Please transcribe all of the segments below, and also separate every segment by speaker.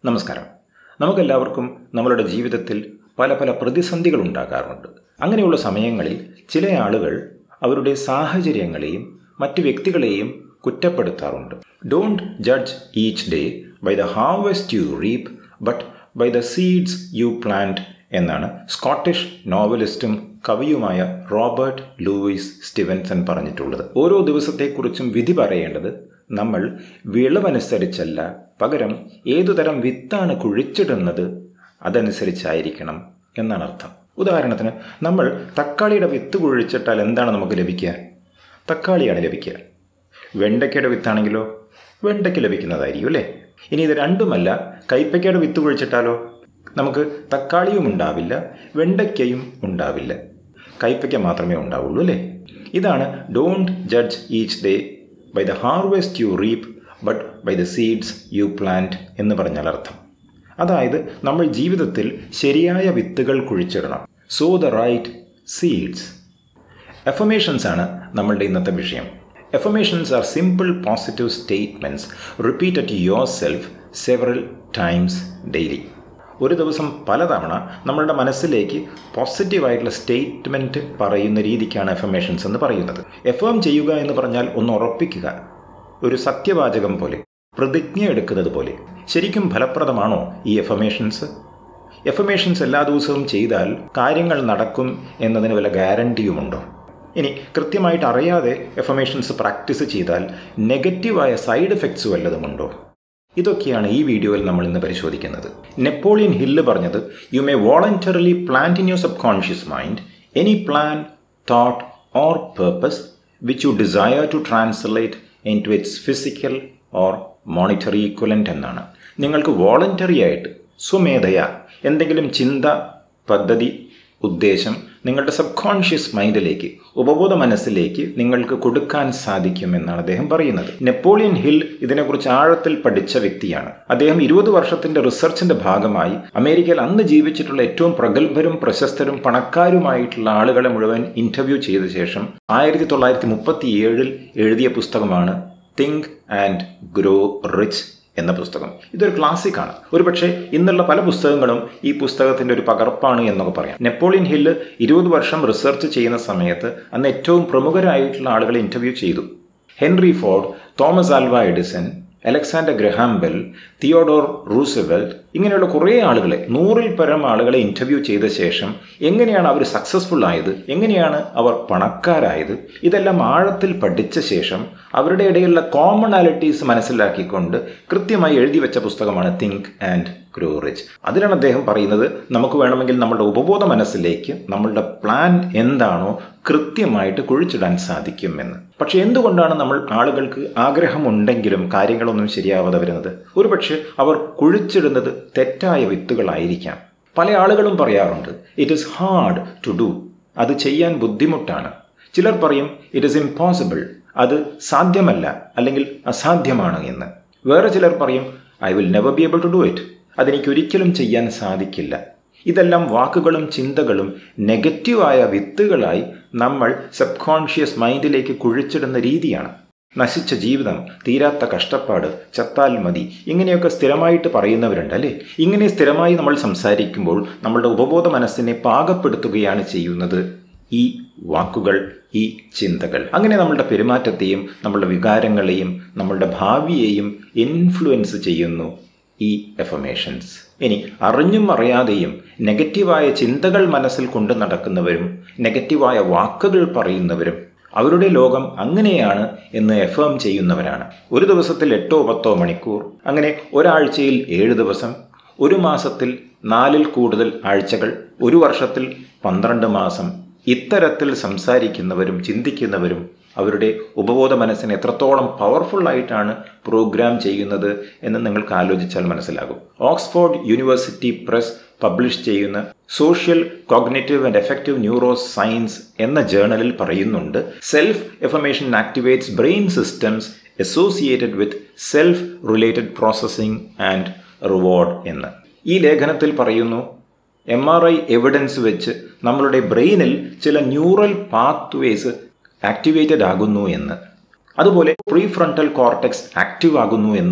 Speaker 1: നമസ്കാരം നമുക്കെല്ലാവർക്കും നമ്മളുടെ ജീവിതത്തിൽ പല പല പ്രതിസന്ധികൾ ഉണ്ടാകാറുണ്ട് അങ്ങനെയുള്ള സമയങ്ങളിൽ ചില ആളുകൾ അവരുടെ സാഹചര്യങ്ങളെയും മറ്റ് വ്യക്തികളെയും കുറ്റപ്പെടുത്താറുണ്ട് don't judge each day by the harvest you reap but by the seeds you plant എന്നാണ് സ്കോട്ടിഷ് നോവലിസ്റ്റും കവിയുമായ റോബർട്ട് ലൂയിസ് സ്റ്റിവൻസൺ പറഞ്ഞിട്ടുള്ളത് ഓരോ ദിവസത്തെക്കുറിച്ചും വിധി പറയേണ്ടത് നമ്മൾ വിളവനുസരിച്ചല്ല പകരം ഏതുതരം വിത്താണ് കുഴിച്ചിടുന്നത് അതനുസരിച്ചായിരിക്കണം എന്നാണ് അർത്ഥം ഉദാഹരണത്തിന് നമ്മൾ തക്കാളിയുടെ വിത്ത് കുഴിച്ചിട്ടാൽ എന്താണ് നമുക്ക് ലഭിക്കുക തക്കാളിയാണ് ലഭിക്കുക വെണ്ടയ്ക്കയുടെ വിത്താണെങ്കിലോ വെണ്ടയ്ക്ക് ലഭിക്കുന്നതായിരിക്കും അല്ലേ ഇനി ഇത് രണ്ടുമല്ല കൈപ്പയ്ക്കയുടെ വിത്ത് കുഴിച്ചിട്ടാലോ നമുക്ക് തക്കാളിയും ഉണ്ടാവില്ല വെണ്ടയ്ക്കയും ഉണ്ടാവില്ല കൈപ്പയ്ക്ക മാത്രമേ ഉണ്ടാവുള്ളൂ അല്ലേ ഇതാണ് don't judge each day by the harvest you reap but by the seeds you plant എന്ന് പറഞ്ഞാൽ അർത്ഥം അതായത് നമ്മൾ ജീവിതത്തിൽ ശരിയായ വിത്തുകൾ കുഴിച്ചിടണം so the right seeds affirmations ആണ് നമ്മളുടെ ഇന്നത്തെ വിഷയം affirmations are simple positive statements repeat to yourself several times daily ഒരു ദിവസം പലതവണ നമ്മളുടെ മനസ്സിലേക്ക് പോസിറ്റീവായിട്ടുള്ള സ്റ്റേറ്റ്മെൻറ്റ് പറയുന്ന രീതിക്കാണ് എഫമേഷൻസ് എന്ന് പറയുന്നത് എഫേം ചെയ്യുക എന്ന് പറഞ്ഞാൽ ഒന്ന് ഉറപ്പിക്കുക ഒരു സത്യവാചകം പോലെ പ്രതിജ്ഞ എടുക്കുന്നത് പോലെ ശരിക്കും ഫലപ്രദമാണോ ഈ എഫമേഷൻസ് എഫമേഷൻസ് എല്ലാ ദിവസവും ചെയ്താൽ കാര്യങ്ങൾ നടക്കും എന്നതിന് വല്ല ഗ്യാരണ്ടിയുമുണ്ടോ ഇനി കൃത്യമായിട്ട് അറിയാതെ എഫമേഷൻസ് പ്രാക്ടീസ് ചെയ്താൽ നെഗറ്റീവായ സൈഡ് എഫക്ട്സ് വല്ലതുമുണ്ടോ ഇതൊക്കെയാണ് ഈ വീഡിയോയിൽ നമ്മൾ ഇന്ന് പരിശോധിക്കുന്നത് നെപ്പോളിയൻ ഹില്ല് പറഞ്ഞത് you may voluntarily plant in your subconscious mind any plan thought or purpose which you desire to translate into its physical or monetary equivalent എന്നാണ് നിങ്ങൾക്ക് വോളണ്ടറി ആയിട്ട് സ്വമേധയ എന്തെങ്കിലും ചിന്ത പദ്ധതി ഉദ്ദേശം നിങ്ങളുടെ സബ് കോൺഷ്യസ് മൈൻഡിലേക്ക് ഉപബോധ മനസ്സിലേക്ക് നിങ്ങൾക്ക് കൊടുക്കാൻ സാധിക്കും എന്നാണ് അദ്ദേഹം പറയുന്നത് നെപ്പോളിയൻ ഹിൽ ഇതിനെക്കുറിച്ച് ആഴത്തിൽ പഠിച്ച വ്യക്തിയാണ് അദ്ദേഹം ഇരുപത് വർഷത്തിന്റെ റിസർച്ചിന്റെ ഭാഗമായി അമേരിക്കയിൽ അന്ന് ജീവിച്ചിട്ടുള്ള ഏറ്റവും പ്രഗത്ഭരും പ്രശസ്തരും പണക്കാരുമായിട്ടുള്ള ആളുകളെ മുഴുവൻ ഇന്റർവ്യൂ ചെയ്ത ശേഷം ആയിരത്തി തൊള്ളായിരത്തി മുപ്പത്തി ഏഴിൽ എഴുതിയ പുസ്തകമാണ് തിങ്ക് ആൻഡ് ഗ്രോ റിച്ച് എന്ന പുസ്തകം ഇതൊരു ക്ലാസിക്കാണ് ഒരുപക്ഷെ ഇന്നുള്ള പല പുസ്തകങ്ങളും ഈ പുസ്തകത്തിൻ്റെ ഒരു പകർപ്പാണ് എന്നൊക്കെ പറയാം നെപ്പോളിയൻ ഹില്ല് ഇരുപത് വർഷം റിസർച്ച് ചെയ്യുന്ന സമയത്ത് അന്ന് ഏറ്റവും പ്രമുഖരായിട്ടുള്ള ആളുകളെ ഇൻ്റർവ്യൂ ചെയ്തു Henry Ford Thomas Alva Edison Alexander Graham Bell Theodore Roosevelt ഇങ്ങനെയുള്ള കുറേ ആളുകളെ നൂറിൽ പരം ആളുകളെ ഇൻ്റർവ്യൂ ചെയ്ത ശേഷം എങ്ങനെയാണ് അവർ സക്സസ്ഫുൾ ആയത് എങ്ങനെയാണ് അവർ പണക്കാരായത് ഇതെല്ലാം ആഴത്തിൽ പഠിച്ച ശേഷം അവരുടെ ഇടയിലുള്ള കോമണാലിറ്റീസ് മനസ്സിലാക്കിക്കൊണ്ട് കൃത്യമായി എഴുതി വെച്ച പുസ്തകമാണ് തിങ്ക് ആൻഡ് ഗ്രോ റിച്ച് അതിലാണ് അദ്ദേഹം പറയുന്നത് നമുക്ക് വേണമെങ്കിൽ നമ്മുടെ ഉപബോധ മനസ്സിലേക്ക് നമ്മളുടെ പ്ലാൻ എന്താണോ കൃത്യമായിട്ട് കുഴിച്ചിടാൻ സാധിക്കും എന്ന് പക്ഷെ എന്തുകൊണ്ടാണ് നമ്മൾ ആളുകൾക്ക് ആഗ്രഹമുണ്ടെങ്കിലും കാര്യങ്ങളൊന്നും ശരിയാവാതെ വരുന്നത് ഒരുപക്ഷെ അവർ കുഴിച്ചിടുന്നത് തെറ്റായ വിത്തുകളായിരിക്കാം പല ആളുകളും പറയാറുണ്ട് it is hard to do അത് ചെയ്യാൻ ബുദ്ധിമുട്ടാണ് ചിലർ പറയും ഇറ്റ് ഈസ് ഇമ്പോസിബിൾ അത് സാധ്യമല്ല അല്ലെങ്കിൽ അസാധ്യമാണ് എന്ന് വേറെ ചിലർ പറയും I will never be able to do it അതെനിക്ക് ഒരിക്കലും ചെയ്യാൻ സാധിക്കില്ല ഇതെല്ലാം വാക്കുകളും ചിന്തകളും നെഗറ്റീവായ വിത്തുകളായി നമ്മൾ സബ് കോൺഷ്യസ് മൈൻഡിലേക്ക് കുഴിച്ചിടുന്ന രീതിയാണ് നശിച്ച ജീവിതം തീരാത്ത കഷ്ടപ്പാട് ചത്താൽ മതി ഇങ്ങനെയൊക്കെ സ്ഥിരമായിട്ട് പറയുന്നവരുണ്ട് അല്ലേ ഇങ്ങനെ സ്ഥിരമായി നമ്മൾ സംസാരിക്കുമ്പോൾ നമ്മളുടെ ഉപബോധ മനസ്സിനെ പാകപ്പെടുത്തുകയാണ് ചെയ്യുന്നത് ഈ വാക്കുകൾ ഈ ചിന്തകൾ അങ്ങനെ നമ്മളുടെ പെരുമാറ്റത്തെയും നമ്മളുടെ വികാരങ്ങളെയും നമ്മളുടെ ഭാവിയെയും ഇൻഫ്ലുവൻസ് ചെയ്യുന്നു ഈ എഫമേഷൻസ് ഇനി അറിഞ്ഞും അറിയാതെയും നെഗറ്റീവായ ചിന്തകൾ മനസ്സിൽ കൊണ്ടു നടക്കുന്നവരും നെഗറ്റീവായ വാക്കുകൾ പറയുന്നവരും അവരുടെ ലോകം അങ്ങനെയാണ് എന്ന് എഫേം ചെയ്യുന്നവരാണ് ഒരു ദിവസത്തിൽ എട്ടോ പത്തോ മണിക്കൂർ അങ്ങനെ ഒരാഴ്ചയിൽ ഏഴ് ദിവസം ഒരു മാസത്തിൽ നാലിൽ കൂടുതൽ ആഴ്ചകൾ ഒരു വർഷത്തിൽ പന്ത്രണ്ട് മാസം ഇത്തരത്തിൽ സംസാരിക്കുന്നവരും ചിന്തിക്കുന്നവരും അവരുടെ ഉപബോധ മനസ്സിനെ എത്രത്തോളം പവർഫുൾ ആയിട്ടാണ് പ്രോഗ്രാം ചെയ്യുന്നത് എന്ന് നിങ്ങൾക്ക് ആലോചിച്ചാൽ മനസ്സിലാകും ഓക്സ്ഫോർഡ് യൂണിവേഴ്സിറ്റി പ്രസ് പബ്ലിഷ് ചെയ്യുന്ന social cognitive and affective neuroscience എന്ന ജേണലിൽ പറയുന്നുണ്ട് self affirmation activates brain systems associated with self related processing and reward എന്ന് ഈ ലേഖനത്തിൽ പറയുന്നു എം ആർ ഐ എവിഡൻസ് വെച്ച് നമ്മളുടെ ബ്രെയിനിൽ ചില ന്യൂറൽ പാത്വേസ് ആക്ടിവേറ്റഡ് ആകുന്നു എന്ന് അതുപോലെ പ്രീ ഫ്രണ്ടൽ കോർട്ടെക്സ് ആക്റ്റീവ് ആകുന്നു എന്നും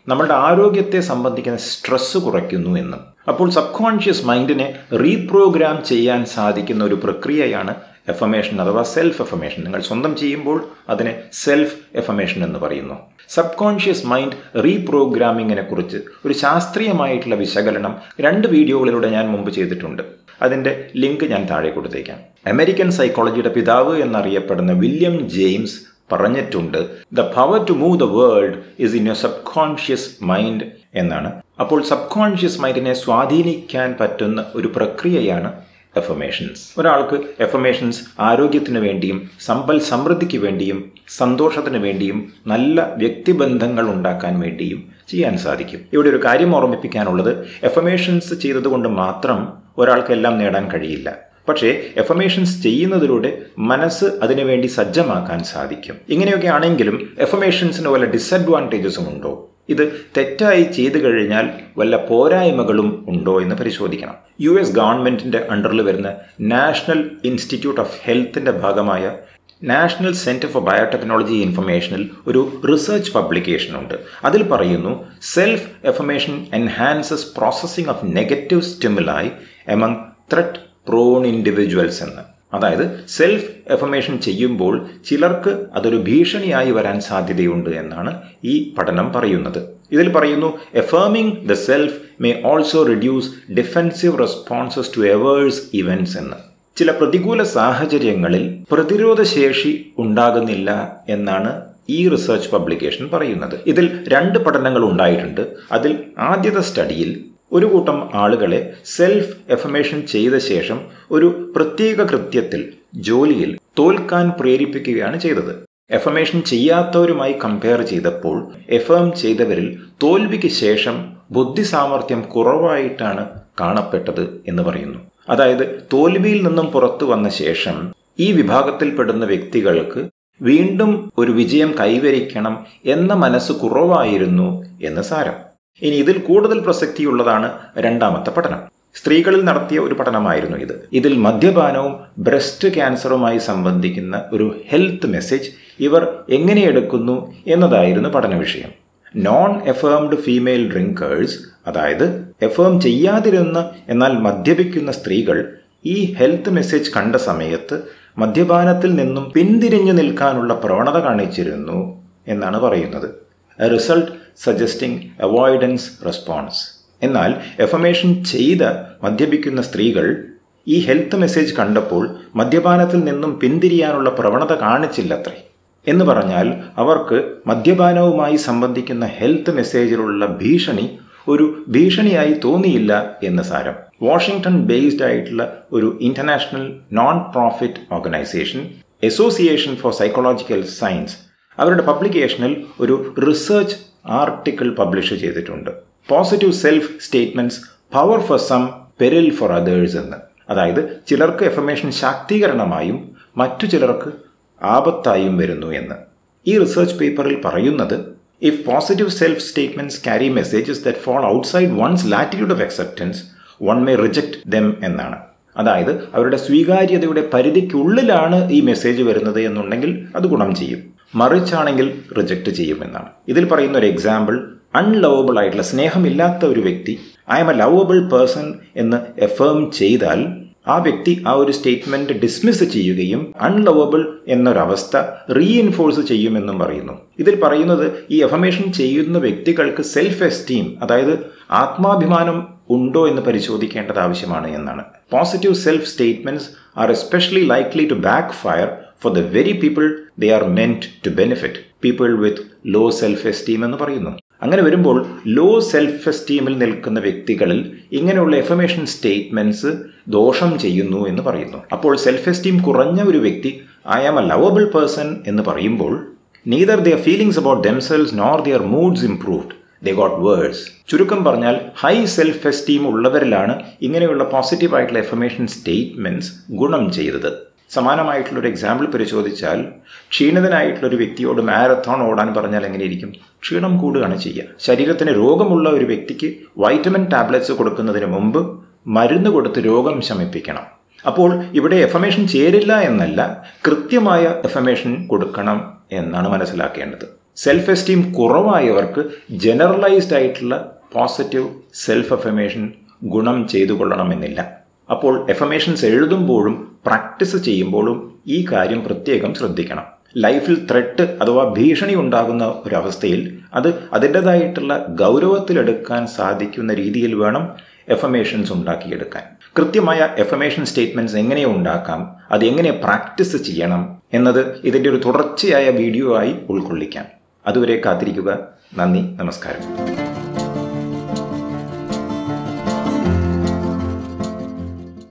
Speaker 1: നമ്മളുടെ ആരോഗ്യത്തെ സംബന്ധിക്കുന്ന സ്ട്രെസ് കുറയ്ക്കുന്നു എന്നും അപ്പോൾ സബ് കോൺഷ്യസ് മൈൻഡിനെ റീപ്രോഗ്രാം ചെയ്യാൻ സാധിക്കുന്ന ഒരു പ്രക്രിയയാണ് എഫമേഷൻ അഥവാ സെൽഫ് എഫമേഷൻ നിങ്ങൾ സ്വന്തം ചെയ്യുമ്പോൾ അതിനെ സെൽഫ് എഫമേഷൻ എന്ന് പറയുന്നു സബ് കോൺഷ്യസ് മൈൻഡ് റീപ്രോഗ്രാമിങ്ങിനെ കുറിച്ച് ഒരു ശാസ്ത്രീയമായിട്ടുള്ള വിശകലനം രണ്ട് വീഡിയോകളിലൂടെ ഞാൻ മുമ്പ് ചെയ്തിട്ടുണ്ട് അതിൻ്റെ ലിങ്ക് ഞാൻ താഴെ കൊടുത്തേക്കാം അമേരിക്കൻ സൈക്കോളജിയുടെ പിതാവ് എന്നറിയപ്പെടുന്ന വില്യം ജെയിംസ് പറഞ്ഞിട്ടുണ്ട് the power to move the world is in your subconscious mind എന്നാണ് അപ്പോൾ സബ് കോൺഷ്യസ് മൈൻഡിനെ സ്വാധീനിക്കാൻ പറ്റുന്ന ഒരു പ്രക്രിയയാണ് എഫമേഷൻസ് ഒരാൾക്ക് എഫമേഷൻസ് ആരോഗ്യത്തിന് വേണ്ടിയും സമ്പൽ സമൃദ്ധിക്ക് വേണ്ടിയും സന്തോഷത്തിന് വേണ്ടിയും നല്ല വ്യക്തിബന്ധങ്ങൾ ഉണ്ടാക്കാൻ വേണ്ടിയും ചെയ്യാൻ സാധിക്കും ഇവിടെ ഒരു കാര്യം ഓർമ്മിപ്പിക്കാനുള്ളത് എഫമേഷൻസ് ചെയ്തതുകൊണ്ട് മാത്രം ഒരാൾക്ക് എല്ലാം നേടാൻ കഴിയില്ല പക്ഷേ എഫമേഷൻസ് ചെയ്യുന്നതിലൂടെ മനസ്സ് അതിനുവേണ്ടി സജ്ജമാക്കാൻ സാധിക്കും ഇങ്ങനെയൊക്കെ ആണെങ്കിലും എഫമേഷൻസിന് വല്ല ഡിസഡ്വാൻറ്റേജസും ഉണ്ടോ ഇത് തെറ്റായി ചെയ്തു കഴിഞ്ഞാൽ വല്ല പോരായ്മകളും ഉണ്ടോ എന്ന് പരിശോധിക്കണം യു എസ് ഗവൺമെൻറ്റിൻ്റെ അണ്ടറിൽ വരുന്ന നാഷണൽ ഇൻസ്റ്റിറ്റ്യൂട്ട് ഓഫ് ഹെൽത്തിൻ്റെ ഭാഗമായ നാഷണൽ സെൻറ്റർ ഫോർ ബയോടെക്നോളജി ഇൻഫർമേഷനിൽ ഒരു റിസർച്ച് പബ്ലിക്കേഷൻ ഉണ്ട് അതിൽ പറയുന്നു self affirmation enhances processing of negative stimuli among threat prone individuals എന്ന് അതായത് സെൽഫ് എഫമേഷൻ ചെയ്യുമ്പോൾ ചിലർക്ക് അതൊരു ഭീഷണിയായി വരാൻ സാധ്യതയുണ്ട് എന്നാണ് ഈ പഠനം പറയുന്നത് ഇതിൽ പറയുന്നു affirming the self may also reduce defensive responses to averse events എന്ന് ചില പ്രതികൂല സാഹചര്യങ്ങളിൽ പ്രതിരോധശേഷി ഉണ്ടാകുന്നില്ല എന്നാണ് ഈ റിസർച്ച് പബ്ലിക്കേഷൻ പറയുന്നത് ഇതിൽ രണ്ട് പഠനങ്ങൾ ഉണ്ടായിട്ടുണ്ട് അതിൽ ആദ്യത്തെ സ്റ്റഡിയിൽ ഒരു കൂട്ടം ആളുകളെ സെൽഫ് എഫമേഷൻ ചെയ്ത ശേഷം ഒരു പ്രത്യേക കൃത്യത്തിൽ ജോലിയിൽ തോൽക്കാൻ പ്രേരിപ്പിക്കുകയാണ് ചെയ്തത് എഫമേഷൻ ചെയ്യാത്തവരുമായി കമ്പയർ ചെയ്തപ്പോൾ എഫേം ചെയ്തവരിൽ തോൽവിക്ക് ശേഷം ബുദ്ധിസാമർഥ്യം കുറവായിട്ടാണ് കാണപ്പെട്ടത് എന്ന് പറയുന്നു അതായത് തോൽവിയിൽ നിന്നും പുറത്തു വന്ന ശേഷം ഈ വിഭാഗത്തിൽപ്പെടുന്ന വ്യക്തികൾക്ക് വീണ്ടും ഒരു വിജയം കൈവരിക്കണം എന്ന മനസ്സ് കുറവായിരുന്നു എന്ന് സാരം ഇനി ഇതിൽ കൂടുതൽ പ്രസക്തിയുള്ളതാണ് രണ്ടാമത്തെ പഠനം സ്ത്രീകളിൽ നടത്തിയ ഒരു പഠനമായിരുന്നു ഇത് ഇതിൽ മദ്യപാനവും ബ്രസ്റ്റ് ക്യാൻസറുമായി സംബന്ധിക്കുന്ന ഒരു ഹെൽത്ത് മെസ്സേജ് ഇവർ എങ്ങനെ എടുക്കുന്നു എന്നതായിരുന്നു പഠന വിഷയം നോൺ എഫേംഡ് ഫീമെയിൽ ഡ്രിങ്കേഴ്സ് അതായത് എഫേം ചെയ്യാതിരുന്ന എന്നാൽ മദ്യപിക്കുന്ന സ്ത്രീകൾ ഈ ഹെൽത്ത് മെസ്സേജ് കണ്ട സമയത്ത് മദ്യപാനത്തിൽ നിന്നും പിന്തിരിഞ്ഞു നിൽക്കാനുള്ള പ്രവണത കാണിച്ചിരുന്നു എന്നാണ് പറയുന്നത് a result suggesting avoidance response എന്നാൽ എഫമേഷൻ ചെയ്ത മദ്യപിക്കുന്ന സ്ത്രീകൾ ഈ ഹെൽത്ത് മെസ്സേജ് കണ്ടപ്പോൾ മദ്യപാനത്തിൽ നിന്നും പിന്തിരിയാനുള്ള പ്രവണത കാണിച്ചില്ലത്രേ എന്ന് പറഞ്ഞാൽ അവർക്ക് മദ്യപാനവുമായി സംബന്ധിക്കുന്ന ഹെൽത്ത് മെസ്സേജിലുള്ള ഭീഷണി ഒരു ഭീഷണിയായി തോന്നിയില്ല എന്ന് സാരം വാഷിംഗ്ടൺ ബേസ്ഡ് ആയിട്ടുള്ള ഒരു international non profit organisation association for psychological science അവരുടെ പബ്ലിക്കേഷനിൽ ഒരു റിസർച്ച് ആർട്ടിക്കിൾ പബ്ലിഷ് ചെയ്തിട്ടുണ്ട് positive self statements power for some peril for others എന്ന് അതായത് ചിലർക്ക് എഫർമേഷൻ ശാക്തീകരണമായും മറ്റു ചിലർക്ക് ആപത്തായും വരുന്നു എന്ന് ഈ റിസർച്ച് പേപ്പറിൽ പറയുന്നത് if positive self statements carry messages that fall outside one's latitude of acceptance one may reject them എന്നാണ് അതായത് അവരുടെ സ്വീകാര്യതയുടെ പരിധിക്കുള്ളിലാണ് ഈ മെസ്സേജ് വരുന്നത് എന്നുണ്ടെങ്കിൽ അത് ഗുണം ചെയ്യും മറിച്ചാണെങ്കിൽ റിജക്റ്റ് ചെയ്യുമെന്നാണ് ഇതിൽ പറയുന്ന ഒരു എക്സാമ്പിൾ അൺലവബിൾ ആയിട്ടുള്ള സ്നേഹമില്ലാത്ത ഒരു വ്യക്തി I am a lovable person എന്ന് എഫേം ചെയ്താൽ ആ വ്യക്തി ആ ഒരു സ്റ്റേറ്റ്മെന്റ് ഡിസ്മിസ് ചെയ്യുകയും അൺലവബിൾ എന്നൊരവസ്ഥ റീഇൻഫോഴ്സ് ചെയ്യുമെന്നും പറയുന്നു ഇതിൽ പറയുന്നത് ഈ എഫമേഷൻ ചെയ്യുന്ന വ്യക്തികൾക്ക് സെൽഫ് എസ്റ്റീം അതായത് ആത്മാഭിമാനം ഉണ്ടോ എന്ന് പരിശോധിക്കേണ്ടത് ആവശ്യമാണ് എന്നാണ് positive self statements are especially likely to backfire for the very people they are meant to benefit people with low self esteem എന്ന് പറയുന്നു അങ്ങനെ വരുമ്പോൾ ലോ സെൽഫ് എസ്റ്റീമിൽ നിൽക്കുന്ന വ്യക്തികളിൽ ഇങ്ങനെയുള്ള എഫമേഷൻ സ്റ്റേറ്റ്മെന്റ്സ് ദോഷം ചെയ്യുന്നു എന്ന് പറയുന്നു അപ്പോൾ സെൽഫ് എസ്റ്റീം കുറഞ്ഞ ഒരു വ്യക്തി I am a lovable person എന്ന് പറയുമ്പോൾ neither their feelings about themselves nor their moods improved they got worse ചുരുക്കം പറഞ്ഞാൽ ഹൈ സെൽഫ് എസ്റ്റീം ഉള്ളവരിലാണ് ഇങ്ങനെയുള്ള പോസിറ്റീവ് ആയിട്ടുള്ള എഫമേഷൻ സ്റ്റേറ്റ്മെന്റ്സ് ഗുണം ചെയ്തത് സമാനമായിട്ടുള്ള ഒരു എക്സാമ്പിൾ പരിശോധിച്ചാൽ ക്ഷീണിതനായിട്ടുള്ള ഒരു വ്യക്തിയോട് മാരത്തോൺ ഓടാൻ പറഞ്ഞാൽ എങ്ങനെയിരിക്കും ക്ഷീണം കൂടുകയാണ് ചെയ്യുക ശരീരത്തിന് രോഗമുള്ള ഒരു വ്യക്തിക്ക് വൈറ്റമിൻ ടാബ്ലറ്റ്സ് കൊടുക്കുന്നതിന് മുമ്പ് മരുന്ന് കൊടുത്ത് രോഗം ശമിപ്പിക്കണം അപ്പോൾ ഇവിടെ എഫമേഷൻ ചേരില്ല എന്നല്ല കൃത്യമായ എഫമേഷൻ കൊടുക്കണം എന്നാണ് മനസ്സിലാക്കേണ്ടത് സെൽഫ് എസ്റ്റീം കുറവായവർക്ക് ജനറലൈസ്ഡ് ആയിട്ടുള്ള പോസിറ്റീവ് സെൽഫ് എഫമേഷൻ ഗുണം ചെയ്തു കൊള്ളണമെന്നില്ല അപ്പോൾ എഫമേഷൻസ് എഴുതുമ്പോഴും പ്രാക്ടീസ് ചെയ്യുമ്പോഴും ഈ കാര്യം പ്രത്യേകം ശ്രദ്ധിക്കണം ലൈഫിൽ ത്രെട്ട് അഥവാ ഭീഷണി ഉണ്ടാകുന്ന ഒരവസ്ഥയിൽ അത് അതിൻ്റെതായിട്ടുള്ള ഗൗരവത്തിലെടുക്കാൻ സാധിക്കുന്ന രീതിയിൽ വേണം എഫമേഷൻസ് ഉണ്ടാക്കിയെടുക്കാൻ കൃത്യമായ എഫമേഷൻ സ്റ്റേറ്റ്മെൻറ്റ്സ് എങ്ങനെ ഉണ്ടാക്കാം അത് എങ്ങനെ പ്രാക്ടീസ് ചെയ്യണം എന്നത് ഇതിൻ്റെ ഒരു തുടർച്ചയായ വീഡിയോ ആയി ഉൾക്കൊള്ളിക്കാം അതുവരെ കാത്തിരിക്കുക നന്ദി നമസ്കാരം